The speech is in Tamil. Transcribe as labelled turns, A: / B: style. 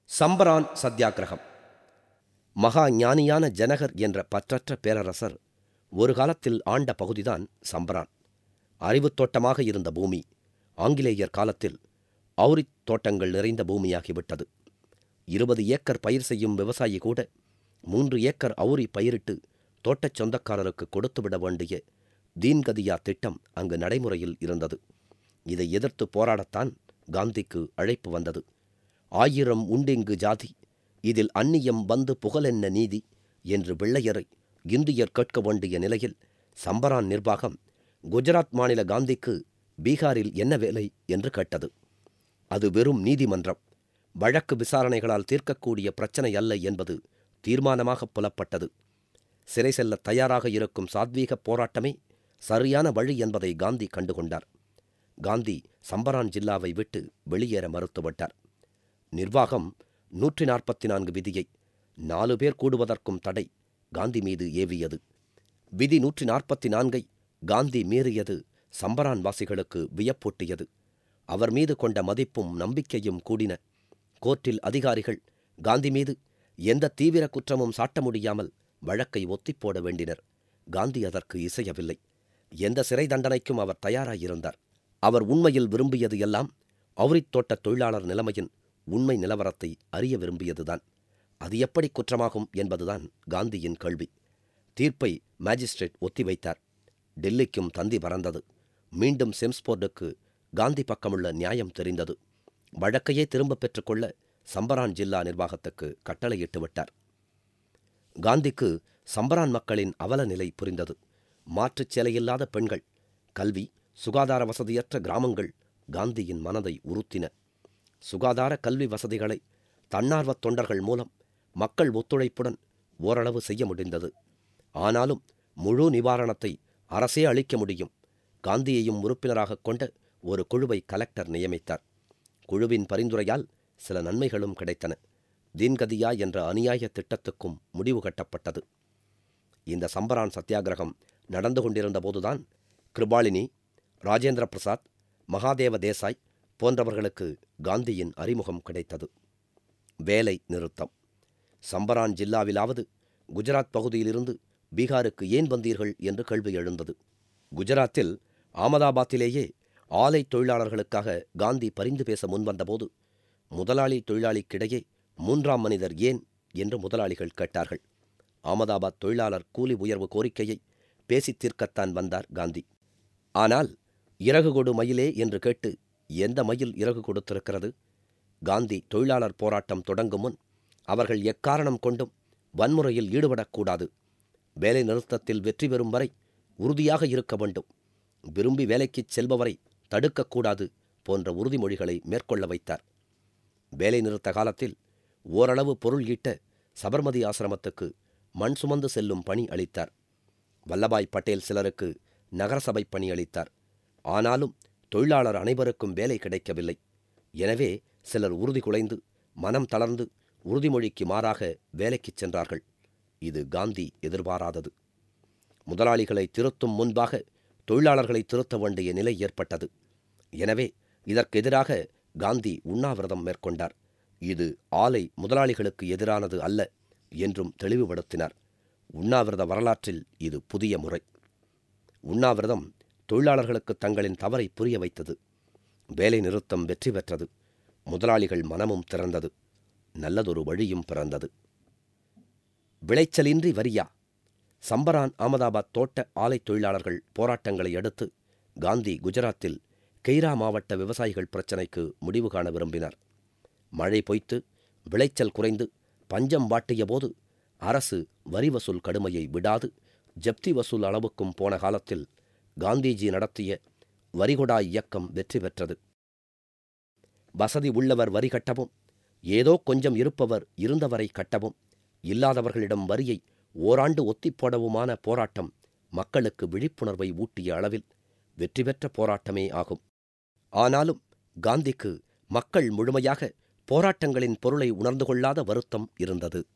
A: சம்பரான் சத்தியாகிரகம் மகா ஞானியான ஜனகர் என்ற பற்றற்ற பேரரசர் ஒரு காலத்தில் ஆண்ட பகுதிதான் சம்பரான் அறிவுத் தோட்டமாக இருந்த பூமி ஆங்கிலேயர் காலத்தில் அவுரித் தோட்டங்கள் நிறைந்த பூமியாகிவிட்டது இருபது ஏக்கர் பயிர் செய்யும் விவசாயி கூட மூன்று ஏக்கர் அவுரி பயிரிட்டு தோட்டச் சொந்தக்காரருக்கு கொடுத்துவிட வேண்டிய தீன்கதியா திட்டம் அங்கு நடைமுறையில் இருந்தது இதை எதிர்த்து போராடத்தான் காந்திக்கு அழைப்பு வந்தது ஆயிரம் உண்டிங்கு ஜாதி இதில் அந்நியம் வந்து புகழென்ன நீதி என்று வெள்ளையரை இந்தியர் கேட்க வேண்டிய நிலையில் சம்பரான் நிர்வாகம் குஜராத் மாநில காந்திக்கு பீகாரில் என்ன வேலை என்று கேட்டது அது வெறும் நீதிமன்றம் வழக்கு விசாரணைகளால் தீர்க்கக்கூடிய பிரச்சனை அல்ல என்பது தீர்மானமாக புலப்பட்டது சிறை செல்ல தயாராக இருக்கும் சாத்வீக போராட்டமே சரியான வழி என்பதை காந்தி கண்டுகொண்டார் காந்தி சம்பரான் ஜில்லாவை விட்டு வெளியேற மறுத்துவிட்டார் நிர்வாகம் நூற்றி நாற்பத்தி நான்கு விதியை நாலு பேர் கூடுவதற்கும் தடை காந்தி மீது ஏவியது விதி நூற்றி நாற்பத்தி நான்கை காந்தி மீறியது சம்பரான் வாசிகளுக்கு வியப்பூட்டியது அவர் மீது கொண்ட மதிப்பும் நம்பிக்கையும் கூடின கோர்ட்டில் அதிகாரிகள் காந்தி மீது எந்த தீவிர குற்றமும் சாட்ட முடியாமல் வழக்கை ஒத்திப்போட வேண்டினர் காந்தி அதற்கு இசையவில்லை எந்த சிறை தண்டனைக்கும் அவர் தயாராயிருந்தார் அவர் உண்மையில் விரும்பியது எல்லாம் அவுரித் தோட்ட தொழிலாளர் நிலைமையின் உண்மை நிலவரத்தை அறிய விரும்பியதுதான் அது எப்படி குற்றமாகும் என்பதுதான் காந்தியின் கேள்வி தீர்ப்பை மேஜிஸ்ட்ரேட் ஒத்திவைத்தார் டெல்லிக்கும் தந்தி பறந்தது மீண்டும் செம்ஸ்போர்டுக்கு காந்தி பக்கமுள்ள நியாயம் தெரிந்தது வழக்கையே திரும்பப் பெற்றுக்கொள்ள சம்பரான் ஜில்லா நிர்வாகத்துக்கு கட்டளையிட்டு விட்டார் காந்திக்கு சம்பரான் மக்களின் அவல நிலை புரிந்தது மாற்றுச் சேலையில்லாத பெண்கள் கல்வி சுகாதார வசதியற்ற கிராமங்கள் காந்தியின் மனதை உறுத்தின சுகாதார கல்வி வசதிகளை தன்னார்வத் தொண்டர்கள் மூலம் மக்கள் ஒத்துழைப்புடன் ஓரளவு செய்ய முடிந்தது ஆனாலும் முழு நிவாரணத்தை அரசே அளிக்க முடியும் காந்தியையும் உறுப்பினராகக் கொண்ட ஒரு குழுவை கலெக்டர் நியமித்தார் குழுவின் பரிந்துரையால் சில நன்மைகளும் கிடைத்தன தீன்கதியா என்ற அநியாய திட்டத்துக்கும் முடிவு கட்டப்பட்டது இந்த சம்பரான் சத்தியாகிரகம் நடந்து கொண்டிருந்த போதுதான் கிருபாலினி ராஜேந்திர பிரசாத் மகாதேவ தேசாய் போன்றவர்களுக்கு காந்தியின் அறிமுகம் கிடைத்தது வேலை நிறுத்தம் சம்பரான் ஜில்லாவிலாவது குஜராத் பகுதியிலிருந்து பீகாருக்கு ஏன் வந்தீர்கள் என்று கேள்வி எழுந்தது குஜராத்தில் ஆமதாபாத்திலேயே ஆலை தொழிலாளர்களுக்காக காந்தி பரிந்து பேச முன்வந்தபோது முதலாளி தொழிலாளிக்கிடையே மூன்றாம் மனிதர் ஏன் என்று முதலாளிகள் கேட்டார்கள் ஆமதாபாத் தொழிலாளர் கூலி உயர்வு கோரிக்கையை பேசித் தீர்க்கத்தான் வந்தார் காந்தி ஆனால் இறகு கொடு மயிலே என்று கேட்டு எந்த மயில் இறகு கொடுத்திருக்கிறது காந்தி தொழிலாளர் போராட்டம் தொடங்கும் முன் அவர்கள் எக்காரணம் கொண்டும் வன்முறையில் ஈடுபடக்கூடாது வேலை நிறுத்தத்தில் வெற்றி பெறும் வரை உறுதியாக இருக்க வேண்டும் விரும்பி வேலைக்குச் செல்பவரை தடுக்கக்கூடாது போன்ற உறுதிமொழிகளை மேற்கொள்ள வைத்தார் வேலை நிறுத்த காலத்தில் ஓரளவு பொருள் ஈட்ட சபர்மதி ஆசிரமத்துக்கு மண் சுமந்து செல்லும் பணி அளித்தார் வல்லபாய் பட்டேல் சிலருக்கு நகரசபை பணி அளித்தார் ஆனாலும் தொழிலாளர் அனைவருக்கும் வேலை கிடைக்கவில்லை எனவே சிலர் உறுதி குலைந்து மனம் தளர்ந்து உறுதிமொழிக்கு மாறாக வேலைக்குச் சென்றார்கள் இது காந்தி எதிர்பாராதது முதலாளிகளை திருத்தும் முன்பாக தொழிலாளர்களை திருத்த வேண்டிய நிலை ஏற்பட்டது எனவே இதற்கு எதிராக காந்தி உண்ணாவிரதம் மேற்கொண்டார் இது ஆலை முதலாளிகளுக்கு எதிரானது அல்ல என்றும் தெளிவுபடுத்தினார் உண்ணாவிரத வரலாற்றில் இது புதிய முறை உண்ணாவிரதம் தொழிலாளர்களுக்கு தங்களின் தவறை புரிய வைத்தது வேலை நிறுத்தம் வெற்றி பெற்றது முதலாளிகள் மனமும் திறந்தது நல்லதொரு வழியும் பிறந்தது விளைச்சலின்றி வரியா சம்பரான் அகமதாபாத் தோட்ட ஆலை தொழிலாளர்கள் போராட்டங்களை அடுத்து காந்தி குஜராத்தில் கெய்ரா மாவட்ட விவசாயிகள் பிரச்சினைக்கு முடிவு காண விரும்பினார் மழை பொய்த்து விளைச்சல் குறைந்து பஞ்சம் வாட்டிய போது அரசு வரி வசூல் கடுமையை விடாது ஜப்தி வசூல் அளவுக்கும் போன காலத்தில் காந்திஜி நடத்திய வரிகொடா இயக்கம் வெற்றி பெற்றது வசதி உள்ளவர் வரி கட்டவும் ஏதோ கொஞ்சம் இருப்பவர் இருந்தவரை கட்டவும் இல்லாதவர்களிடம் வரியை ஓராண்டு ஒத்திப்போடவுமான போராட்டம் மக்களுக்கு விழிப்புணர்வை ஊட்டிய அளவில் வெற்றி பெற்ற போராட்டமே ஆகும் ஆனாலும் காந்திக்கு மக்கள் முழுமையாக போராட்டங்களின் பொருளை உணர்ந்து கொள்ளாத வருத்தம் இருந்தது